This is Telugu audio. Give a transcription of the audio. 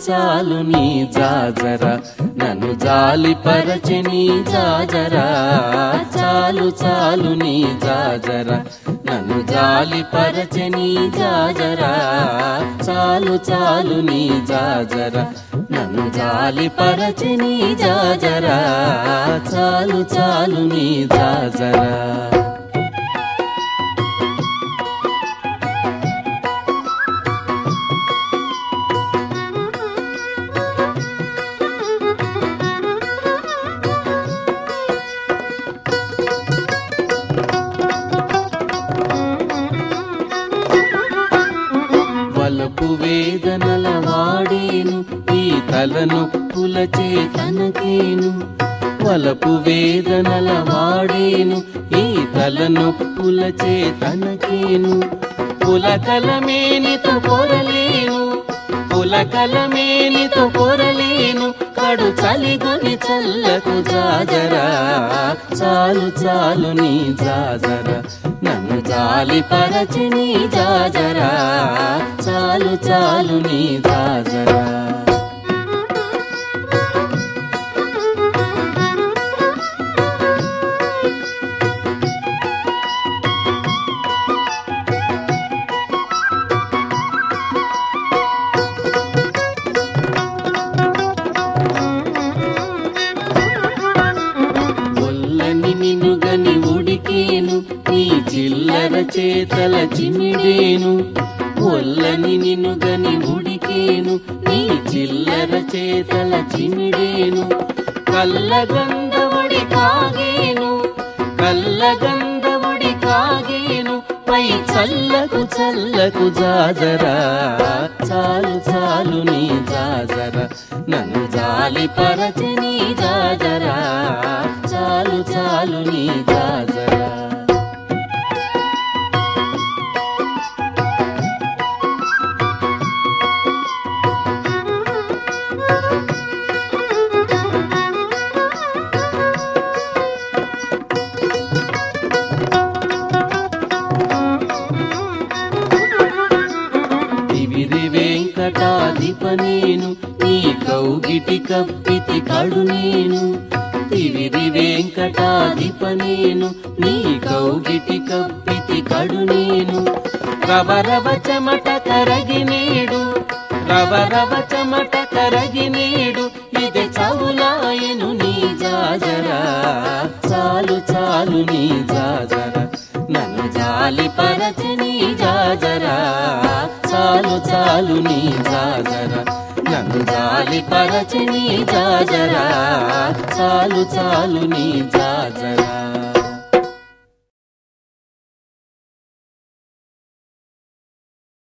చాలు నీ జాజర నన్ను జాలి పరచని జాజరా చాలు చాలు నీ జాజర నన్ను జాలి పరచని జాజరా చాలు చాలు నీ జాజర నన్ను జాలి పరచని జాజరా చాలు చాలు నీ జాజరా వలపు వేదనల వాడేను ఈ తలనొప్పుల చేతనకేను వలపు వేదనల వాడేను ఈ తలనొప్పుల చేతనకేను పులకలమేనితో పొరలేను పులకలమేనితో పొరలేను కడు చలిగొని చల్లకు జాజరా చాలు చాలు నీ జాజరా నన్ను జాలి పరచి నీ జాజరా చాలు చాలు నీ జాజరా ఒల్లని నినుగని ఉడికేను నీ చిల్లర చేతల చిమిడేను ఒల్లని నినుగని ఉడికేను నీ చిల్లర చేతల చిమిడేను కల్లగంధవుడి కాగేను కల్లగంధవుడి కాగేను పై చల్లకు చల్లకు జాజరా చాలు చాలు నీ జాజరా నన్ను జాలి పరచి నీ జాజరా చాలు చాలు నీ జాజరా తివిరి వెంకటాధిప నేను నీ కౌగిటి కప్పితి కడు నేను తివిరి వెంకటాధిప నేను నీ కౌగిటి కప్పితి కడు నేను రవరవ చెమట కరగి నేడు రవరవ చెమట కరగి నేడు ఇది చవులాయను నీ జాజరా చాలు చాలు నీ జాజరా నన్ను జాలి పరచి నీ జాజరా చాలు చాలు నీ జాజరా నన్ను జాలి పరచి నీ జాజరా చాలు చాలు నీ జాజరా